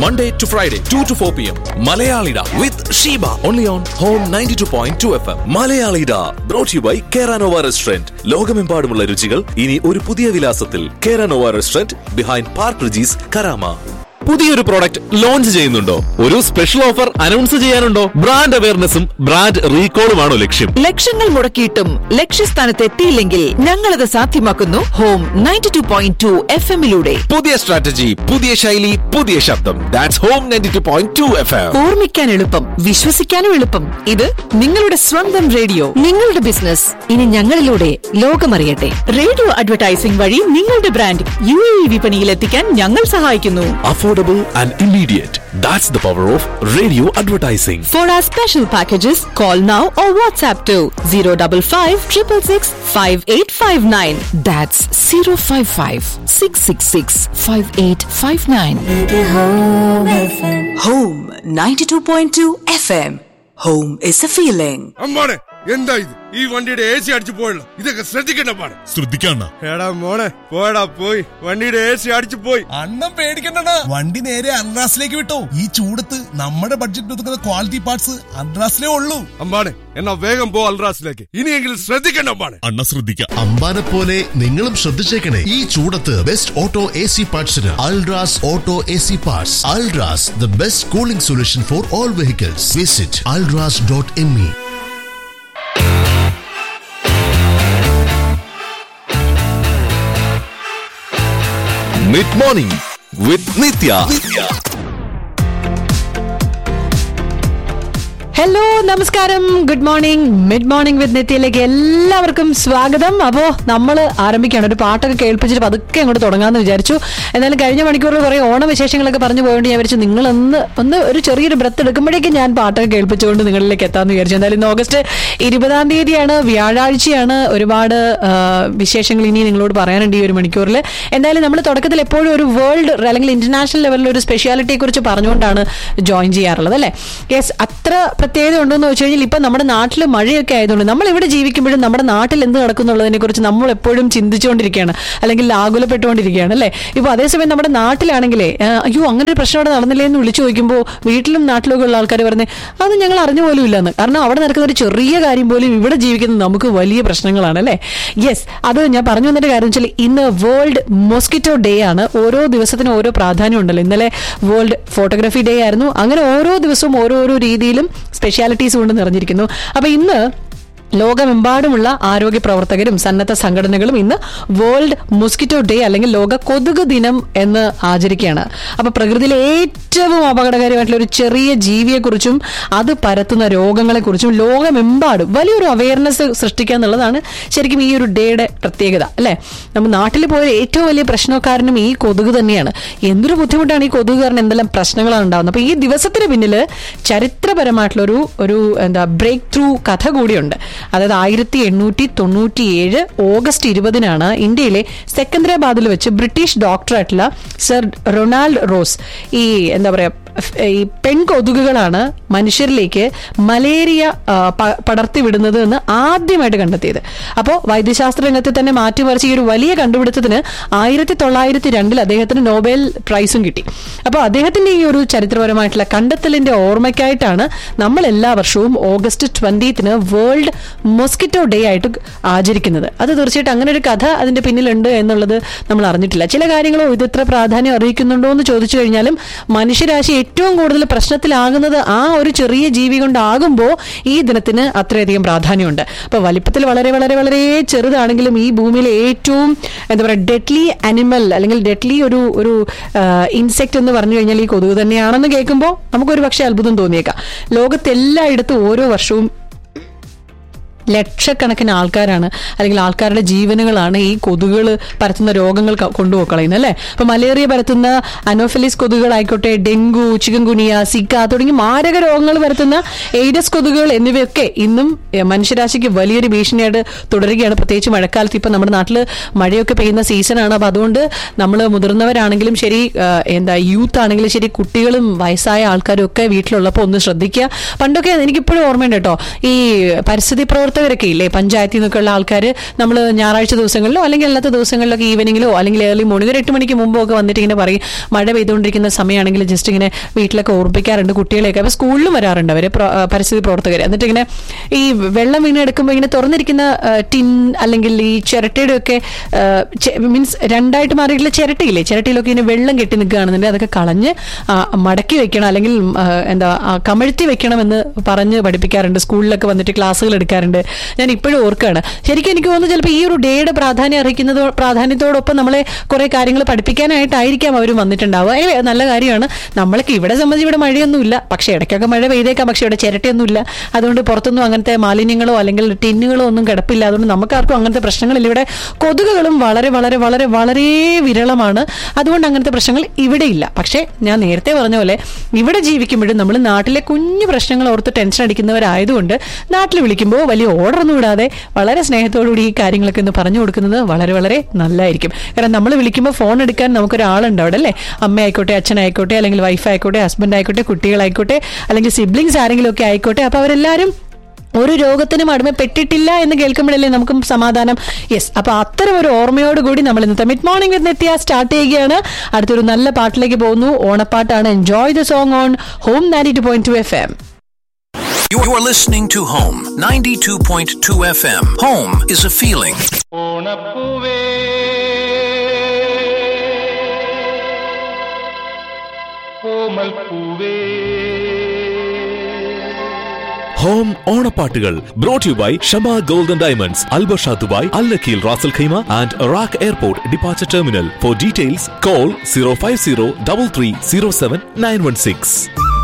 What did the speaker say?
Monday to Friday, 2 to 4 p.m. Malayalida with Sheba. Only on Home 92.2 FM. Malayalida. Brought to you by Keranova Restaurant. ലോകമെമ്പാടുമുള്ള രുചികൾ ഇനി ഒരു പുതിയ വിലാസത്തിൽ Keranova restaurant behind park Regis Karama പുതിയൊരു product launch ചെയ്യുന്നുണ്ടോ ഒരു special offer announce ചെയ്യാനുണ്ടോ brand അവയർനെസ്സും ബ്രാൻഡ് റീകോളുമാണോ ലക്ഷ്യം ലക്ഷങ്ങൾ മുടക്കിയിട്ടും ലക്ഷ്യസ്ഥാനത്ത് എത്തിയില്ലെങ്കിൽ ഞങ്ങളത് സാധ്യമാക്കുന്നു home ninety two point two F എമ്മിലൂടെ പുതിയ സ്ട്രാറ്റജി പുതിയ ശൈലി പുതിയ ശബ്ദം that's home ninety two point two F M ഓർമ്മിക്കാൻ എളുപ്പം വിശ്വസിക്കാനും എളുപ്പം ഇത് നിങ്ങളുടെ സ്വന്തം റേഡിയോ നിങ്ങളുടെ ബിസിനസ് ഇനി ഞങ്ങളിലൂടെ ലോകമറിയട്ടെ റേഡിയോ അഡ്വർടൈസിംഗ് വഴി നിങ്ങളുടെ ബ്രാൻഡ് യു എ ഇ വിപണിയിൽ എത്തിക്കാൻ ഞങ്ങൾ സഹായിക്കുന്നു affordable and immediate that's the power of radio advertising for our special packages call now or WhatsApp two zero double five triple six five eight five nine that's zero five five six six six five eight five nine Home 92.2 FM. Home is a feeling. അമ്മാണെ എന്താ ഇത് ഈ വണ്ടിയുടെ A C അടിച്ചു പോയല്ലോ ഇതൊക്കെ ശ്രദ്ധിക്കണ്ട പാടെ ശ്രദ്ധിക്കണ്ട എടാ മോളെ പോയടാ പോയി വണ്ടിയുടെ എ സി അടിച്ചു പോയി അണ്ണം പേടിക്കണ്ട വണ്ടി നേരെ അൺറാസിലേക്ക് വിട്ടോ ഈ ചൂടത്ത് നമ്മുടെ ബഡ്ജറ്റ് ഒതുക്കുന്ന ക്വാളിറ്റി പാർട്സ് അൺറാസിലേ ഉള്ളൂ അമ്മാണെ എന്നാ വേഗം പോ അൽറാസിലേക്ക് ഇനിയെങ്കിലും ശ്രദ്ധിക്കണ്ട അമ്മാണെ അണ്ണ ശ്രദ്ധിക്കാം അമ്പാനെ പോലെ നിങ്ങളും ശ്രദ്ധിച്ചേക്കണേ ഈ ചൂടത്ത് ബെസ്റ്റ് ഓട്ടോ എ സി പാർട്സിന് Ultras auto A C parts Ultras the best cooling solution for all vehicles visit Ultras dot M E mid morning with Nithya hello നമസ്കാരം good morning mid morning with നെറ്റിയിലേക്ക് എല്ലാവർക്കും സ്വാഗതം അപ്പോൾ നമ്മൾ ആരംഭിക്കുകയാണ് ഒരു പാട്ടൊക്കെ കേൾപ്പിച്ചിട്ട് പതുക്കെ അങ്ങോട്ട് തുടങ്ങാമെന്ന് വിചാരിച്ചു എന്നാലും കഴിഞ്ഞ മണിക്കൂറിൽ കുറേ ഓണ വിശേഷങ്ങളൊക്കെ പറഞ്ഞു പോയതുകൊണ്ട് ഞാൻ വിചാരിച്ചു നിങ്ങളൊന്ന് ഒന്ന് ഒരു ചെറിയൊരു ബ്രത്ത് എടുക്കുമ്പോഴേക്കും ഞാൻ പാട്ടൊക്കെ കേൾപ്പിച്ചുകൊണ്ട് നിങ്ങളിലേക്ക് എത്താമെന്ന് വിചാരിച്ചു എന്തായാലും ഇന്ന് ഓഗസ്റ്റ് ഇരുപതാം തീയതിയാണ് വ്യാഴാഴ്ചയാണ് ഒരുപാട് ആ, വിശേഷങ്ങൾ ഇനി നിങ്ങളോട് പറയാനുണ്ട് ഈ ഒരു മണിക്കൂറിൽ എന്തായാലും നമ്മൾ തുടക്കത്തിൽ എപ്പോഴും ഒരു വേൾഡ് അല്ലെങ്കിൽ ഇന്റർനാഷണൽ ലെവലിൽ ഒരു സ്പെഷ്യാലിറ്റിയെ കുറിച്ച് പറഞ്ഞുകൊണ്ടാണ് ജോയിൻ ചെയ്യാറുള്ളത് അല്ലേ യെസ് അത്ര പ്രത്യേകത ഉണ്ടെന്ന് വെച്ച് കഴിഞ്ഞാൽ ഇപ്പം നമ്മുടെ നാട്ടിൽ മഴയൊക്കെ ആയതുകൊണ്ട് നമ്മൾ ഇവിടെ ജീവിക്കുമ്പോഴും നമ്മുടെ നാട്ടിൽ എന്ത് നടക്കുന്നുള്ളതിനെ കുറിച്ച് നമ്മൾ എപ്പോഴും ചിന്തിച്ചുകൊണ്ടിരിക്കുകയാണ് അല്ലെങ്കിൽ ആകുലപ്പെട്ടുകൊണ്ടിരിക്കുകയാണ് അല്ലേ ഇപ്പോൾ അതേസമയം നമ്മുടെ നാട്ടിലാണെങ്കിലേ ആ, അയ്യോ അങ്ങനെ ഒരു പ്രശ്നം അവിടെ നടന്നില്ലേ എന്ന് വിളിച്ചു ചോദിക്കുമ്പോൾ വീട്ടിലും നാട്ടിലൊക്കെ ഉള്ള ആൾക്കാർ പറഞ്ഞ് അത് ഞങ്ങൾ അറിഞ്ഞു പോലും ഇല്ലെന്ന് കാരണം അവിടെ നടക്കുന്ന ഒരു ചെറിയ കാര്യം പോലും ഇവിടെ ജീവിക്കുന്ന നമുക്ക് വലിയ പ്രശ്നങ്ങളാണ് അല്ലേ യെസ് അത് ഞാൻ പറഞ്ഞു വന്നിട്ട് കാര്യം വെച്ചാൽ ഇന്ന് വേൾഡ് മോസ്കിറ്റോ ഡേ ആണ് ഓരോ ദിവസത്തിനും ഓരോ പ്രാധാന്യം ഉണ്ടല്ലോ ഇന്നലെ വേൾഡ് ഫോട്ടോഗ്രാഫി ഡേ ആയിരുന്നു അങ്ങനെ ഓരോ ദിവസവും ഓരോരോ രീതിയിലും സ്പെഷ്യാലിറ്റീസ് കൊണ്ട് നിറഞ്ഞിരിക്കുന്നു അപ്പൊ ഇന്ന് ലോകമെമ്പാടുമുള്ള ആരോഗ്യ പ്രവർത്തകരും സന്നദ്ധ സംഘടനകളും ഇന്ന് വേൾഡ് മൊസ്കിറ്റോ ഡേ അല്ലെങ്കിൽ ലോക കൊതുക് ദിനം എന്ന് ആചരിക്കുകയാണ് അപ്പൊ പ്രകൃതിയിലെ ഏറ്റവും അപകടകരമായിട്ടുള്ള ഒരു ചെറിയ ജീവിയെക്കുറിച്ചും അത് പരത്തുന്ന രോഗങ്ങളെക്കുറിച്ചും ലോകമെമ്പാടും വലിയൊരു അവയർനെസ് സൃഷ്ടിക്കുക എന്നുള്ളതാണ് ശരിക്കും ഈ ഒരു ഡേയുടെ പ്രത്യേകത അല്ലെ നമ്മൾ നാട്ടിൽ പോയ ഏറ്റവും വലിയ പ്രശ്നക്കാരനും ഈ കൊതുക് തന്നെയാണ് എന്തൊരു ബുദ്ധിമുട്ടാണ് ഈ കൊതുക് കാരണം എന്തെല്ലാം പ്രശ്നങ്ങളാണ് ഉണ്ടാകുന്നത് അപ്പൊ ഈ ദിവസത്തിന് പിന്നിൽ ചരിത്രപരമായിട്ടുള്ള ഒരു ഒരു എന്താ ബ്രേക്ക് ത്രൂ കഥ കൂടിയുണ്ട് അതായത് ആയിരത്തി എണ്ണൂറ്റി തൊണ്ണൂറ്റിയേഴ് ഓഗസ്റ്റ് ഇരുപതിനാണ് ഇന്ത്യയിലെ സെക്കന്ദരാബാദിൽ വെച്ച് ബ്രിട്ടീഷ് ഡോക്ടറായിട്ടുള്ള സർ റൊണാൾഡ് റോസ് ഈ എന്താ പറയാ ഫ്- ഈ പെൺകൊതുകുകളാണ് മനുഷ്യരിലേക്ക് മലേറിയ ആ, പ- പടർത്തി വിടുന്നത് എന്ന് ആദ്യമായിട്ട് കണ്ടെത്തിയത് അപ്പോൾ വൈദ്യശാസ്ത്ര രംഗത്തെ തന്നെ മാറ്റിമറിച്ച ഈ ഒരു വലിയ കണ്ടുപിടുത്തത്തിന് ആയിരത്തി തൊള്ളായിരത്തി രണ്ടിൽ അദ്ദേഹത്തിന് നോബൽ പ്രൈസും കിട്ടി അപ്പോൾ അദ്ദേഹത്തിന്റെ ഈ ഒരു ചരിത്രപരമായിട്ടുള്ള കണ്ടെത്തലിന്റെ ഓർമ്മയ്ക്കായിട്ടാണ് നമ്മൾ എല്ലാ വർഷവും ഓഗസ്റ്റ് ട്വന്റീത്തിന് വേൾഡ് മൊസ്കിറ്റോ ഡേ ആയിട്ട് ആചരിക്കുന്നത് അത് തീർച്ചയായിട്ടും അങ്ങനെ ഒരു കഥ അതിന്റെ പിന്നിലുണ്ട് എന്നുള്ളത് നമ്മൾ അറിഞ്ഞിട്ടില്ല ചില കാര്യങ്ങളോ ഇത് ഇത്ര പ്രാധാന്യം അറിയിക്കുന്നുണ്ടോ എന്ന് ചോദിച്ചു കഴിഞ്ഞാലും മനുഷ്യരാശി ഏറ്റവും കൂടുതൽ പ്രശ്നത്തിലാകുന്നത് ആ ഒരു ചെറിയ ജീവി കൊണ്ടാകുമ്പോൾ ഈ ദിനത്തിന് അത്രയധികം പ്രാധാന്യമുണ്ട് അപ്പൊ വലിപ്പത്തിൽ വളരെ വളരെ വളരെ ചെറുതാണെങ്കിലും ഈ ഭൂമിയിലെ ഏറ്റവും എന്താ പറയുക ഡെഡ്ലി അനിമൽ അല്ലെങ്കിൽ ഡെഡ്ലി ഒരു ഒരു ഇൻസെക്ട് എന്ന് പറഞ്ഞു കഴിഞ്ഞാൽ ഈ കൊതുക് തന്നെയാണെന്ന് കേൾക്കുമ്പോൾ നമുക്കൊരു പക്ഷേ അത്ഭുതം തോന്നിയേക്കാം ലോകത്തെല്ലായിടത്തും ഓരോ വർഷവും ലക്ഷക്കണക്കിന് ആൾക്കാരാണ് അല്ലെങ്കിൽ ആൾക്കാരുടെ ജീവനുകളാണ് ഈ കൊതുകുകൾ പരത്തുന്ന രോഗങ്ങൾ ക- കൊണ്ടുപോക്കളയുന്നത് അല്ലേ അപ്പൊ മലേറിയ പരത്തുന്ന അനോഫിലിസ് കൊതുകുകളായിക്കോട്ടെ ഡെങ്കു ചിക്കൻ ഗുനിയ സിക്ക തുടങ്ങി മാരക രോഗങ്ങൾ പരത്തുന്ന എയ്ഡസ് കൊതുകുകൾ എന്നിവയൊക്കെ ഇന്നും എ, മനുഷ്യരാശിക്ക് വലിയൊരു ഭീഷണിയായിട്ട് തുടരുകയാണ് പ്രത്യേകിച്ച് മഴക്കാലത്ത് ഇപ്പൊ നമ്മുടെ നാട്ടിൽ മഴയൊക്കെ പെയ്യുന്ന സീസണാണ് അപ്പൊ അതുകൊണ്ട് നമ്മൾ മുതിർന്നവരാണെങ്കിലും ശരി ആ, എന്താ യൂത്ത് ആണെങ്കിലും ശരി കുട്ടികളും വയസ്സായ ആൾക്കാരും ഒക്കെ വീട്ടിലുള്ളപ്പോൾ ഒന്ന് ശ്രദ്ധിക്കുക പണ്ടൊക്കെ എനിക്കിപ്പോഴും ഓർമ്മയുണ്ട് കേട്ടോ ഈ പരിസ്ഥിതി പ്രവർത്തനം പ്രവർത്തകരൊക്കെ ഇല്ലേ പഞ്ചായത്തിൽ നിന്നൊക്കെയുള്ള ആൾക്കാർ നമ്മൾ ഞായറാഴ്ച ദിവസങ്ങളിലോ അല്ലെങ്കിൽ അല്ലാത്ത ദിവസങ്ങളിലൊക്കെ ഈവനിങ്ങിലോ അല്ലെങ്കിൽ ഏർലി മോർണിംഗ് ഒരു എട്ട് മണിക്ക് മുമ്പോ ഒക്കെ വന്നിട്ട് ഇങ്ങനെ പറയും മഴ പെയ്തുകൊണ്ടിരിക്കുന്ന സമയമാണെങ്കിൽ ജസ്റ്റ് ഇങ്ങനെ വീട്ടിലൊക്കെ ഓർപ്പിക്കാറുണ്ട് കുട്ടികളെയൊക്കെ അപ്പോൾ സ്കൂളിലും വരാറുണ്ട് അവർ പരിസ്ഥിതി പ്രവർത്തകർ എന്നിട്ട് ഇങ്ങനെ ഈ വെള്ളം വീണ് എടുക്കുമ്പോൾ ഇങ്ങനെ തുറന്നിരിക്കുന്ന ആ, ടിൻ അല്ലെങ്കിൽ ഈ ചിരട്ടയുടെ ഒക്കെ മീൻസ് രണ്ടായിട്ട് മാറിയിട്ടുള്ള ചിരട്ടയില്ലേ ചിരട്ടയിലൊക്കെ ഇങ്ങനെ വെള്ളം കെട്ടി നിൽക്കുകയാണെന്നുണ്ടെങ്കിൽ അതൊക്കെ കളഞ്ഞ് ആ, മടക്കി വെക്കണം അല്ലെങ്കിൽ ആ, എന്താ ആ, കമഴ്ത്തി വെക്കണമെന്ന് പറഞ്ഞ് പഠിപ്പിക്കാറുണ്ട് സ്കൂളിലൊക്കെ വന്നിട്ട് ക്ലാസ്സുകൾ എടുക്കാറുണ്ട് ഞാൻ ഇപ്പോഴും ഓർക്കുകയാണ് ശരിക്കും എനിക്ക് തോന്നുന്നു ചിലപ്പോൾ ഈ ഒരു ഡേയുടെ പ്രാധാന്യം അറിയിക്കുന്നത് പ്രാധാന്യത്തോടൊപ്പം നമ്മളെ കുറെ കാര്യങ്ങൾ പഠിപ്പിക്കാനായിട്ടായിരിക്കാം അവർ വന്നിട്ടുണ്ടാവുക ഏ നല്ല കാര്യമാണ് നമ്മൾക്ക് ഇവിടെ സംബന്ധിച്ച് ഇവിടെ മഴയൊന്നുമില്ല പക്ഷേ ഇടയ്ക്കൊക്കെ മഴ പെയ്തേക്കാം പക്ഷേ ഇവിടെ ചിരട്ടയൊന്നുമില്ല അതുകൊണ്ട് പുറത്തൊന്നും അങ്ങനത്തെ മാലിന്യങ്ങളോ അല്ലെങ്കിൽ ടിന്നുകളോ ഒന്നും കിടപ്പില്ല അതുകൊണ്ട് നമുക്കാർക്കും അങ്ങനത്തെ പ്രശ്നങ്ങളില്ല ഇവിടെ കൊതുകുകളും വളരെ വളരെ വളരെ വളരെ വിരളമാണ് അതുകൊണ്ട് അങ്ങനത്തെ പ്രശ്നങ്ങൾ ഇവിടെ ഇല്ല പക്ഷേ ഞാൻ നേരത്തെ പറഞ്ഞ പോലെ ഇവിടെ ജീവിക്കുമ്പോഴും നമ്മൾ നാട്ടിലെ കുഞ്ഞു പ്രശ്നങ്ങൾ ഓർത്ത് ടെൻഷൻ അടിക്കുന്നവരായതുകൊണ്ട് നാട്ടിൽ വിളിക്കുമ്പോൾ വലിയ ഓർഡർ ഒന്നും ഇടാതെ വളരെ സ്നേഹത്തോടുകൂടി ഈ കാര്യങ്ങളൊക്കെ ഒന്ന് പറഞ്ഞു കൊടുക്കുന്നത് വളരെ വളരെ നല്ലതായിരിക്കും കാരണം നമ്മൾ വിളിക്കുമ്പോൾ ഫോൺ എടുക്കാൻ നമുക്കൊരാളുണ്ട് അവിടെ അല്ലേ അമ്മ ആയിക്കോട്ടെ അച്ഛനായിക്കോട്ടെ അല്ലെങ്കിൽ വൈഫ് ആയിക്കോട്ടെ ഹസ്ബൻഡ് ആയിക്കോട്ടെ കുട്ടികളായിക്കോട്ടെ അല്ലെങ്കിൽ സിബ്ലിങ്സ് ആരെങ്കിലും ഒക്കെ ആയിക്കോട്ടെ അപ്പോൾ അവരെല്ലാവരും ഒരു രോഗത്തിനും അടിമപ്പെട്ടിട്ടില്ല എന്ന് കേൾക്കുമ്പോഴല്ലേ നമുക്കും സമാധാനം യെസ് അപ്പൊ അത്തരം ഒരു ഓർമ്മയോട് കൂടി നമ്മൾ ഇന്നത്തെ mid morning with Nithya start ചെയ്യുകയാണ് അടുത്തൊരു നല്ല പാട്ടിലേക്ക് പോകുന്നു ഓണപ്പാട്ടാണ് enjoy the song on home ninety two point two F M You're listening to Home 92.2 FM. Home is a feeling. ഓണപ്പൂവേ കോമൽ പൂവേ ഹോം ഓണപ്പാട്ടുകൾ brought you by Shama golden diamonds Al Barsha Dubai Al Nakheel Ras Al Khaimah and RAK airport departure terminal for details call zero five zero double three zero seven nine one six